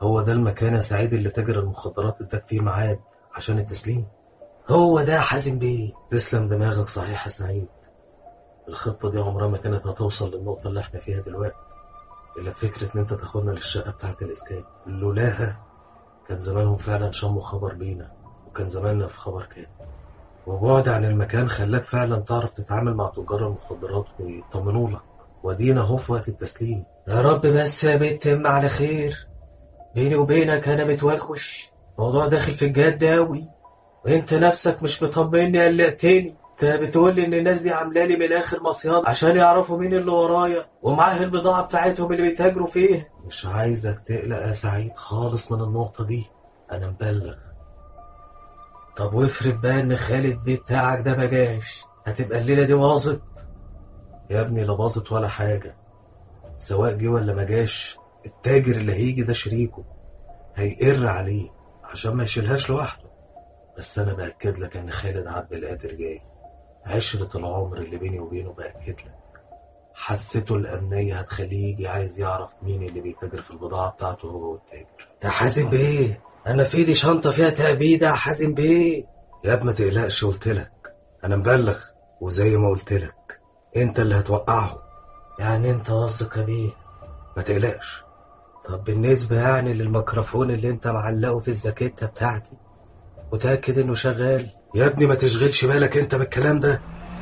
هو ده المكان يا سعيد اللي تاجر المخدرات اداك فيه ميعاد عشان التسليم هو ده يا حازم بيه تسلم دماغك صحيح يا سعيد الخطة دي عمرها ما كانت هتوصل للنقطة اللي احنا فيها دلوقتي إلا فكرة إن أنت تاخدنا للشقة بتاعة الإسكان لولاها كان زمانهم فعلا شموا خبر بينا وكان زماننا في خبر كان وبعد عن المكان خلاك فعلا تعرف تتعامل مع تجار المخدرات ويطمنوا لك ودينا اهو في وقت التسليم يا رب بس يا بنت تم على خير بيني وبينك انا متوغوش الموضوع داخل في الجد اوي وانت نفسك مش مطمني قلقتني انت بتقول لي ان الناس دي عامله لي من الاخر مصيان عشان يعرفوا مين اللي ورايا ومعاه البضاعه بتاعتهم اللي بيتاجروا فيها مش عايزك تقلق يا سعيد خالص من النقطه دي انا مبلغ طب وافرض بقى ان خالد بيه بتاعك ده ما جاش هتبقى الليله دي باظت يا ابني لا باظت ولا حاجه سواء جه ولا ما جاش التاجر اللي هيجي ده شريكه هيقر عليه عشان ما يشيلهاش لوحده بس انا باكد لك ان خالد عبد القادر جاي عشرة العمر اللي بيني وبينه باكد لك حسيته الأمنية هتخليه يجي عايز يعرف مين اللي بيتاجر في البضاعة بتاعته هو والتاجر يا حازم بيه أنا في ايدي شنطة فيها تأبيدة يا حازم بيه يا ابني ما تقلقش قلت لك أنا مبلغ وزي ما قلت لك أنت اللي هتوقعهم يعني أنت واثق يا بيه ما تقلقش طب بالنسبة يعني للميكروفون اللي أنت معلقه في الزاكيتة بتاعتي متأكد إنه شغال يا ابني ما تشغلش بالك أنت بالكلام ده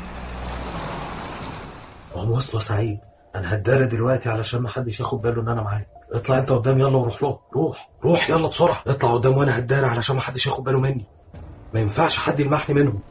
هو واصله سعيد انا هتدارى دلوقتي علشان ما حدش ياخد باله ان انا معاك اطلع انت قدام يلا وروح له روح روح يلا بسرعه اطلع قدام وانا هتدارى علشان ما حدش ياخد باله مني ما ينفعش حد يلمحني منهم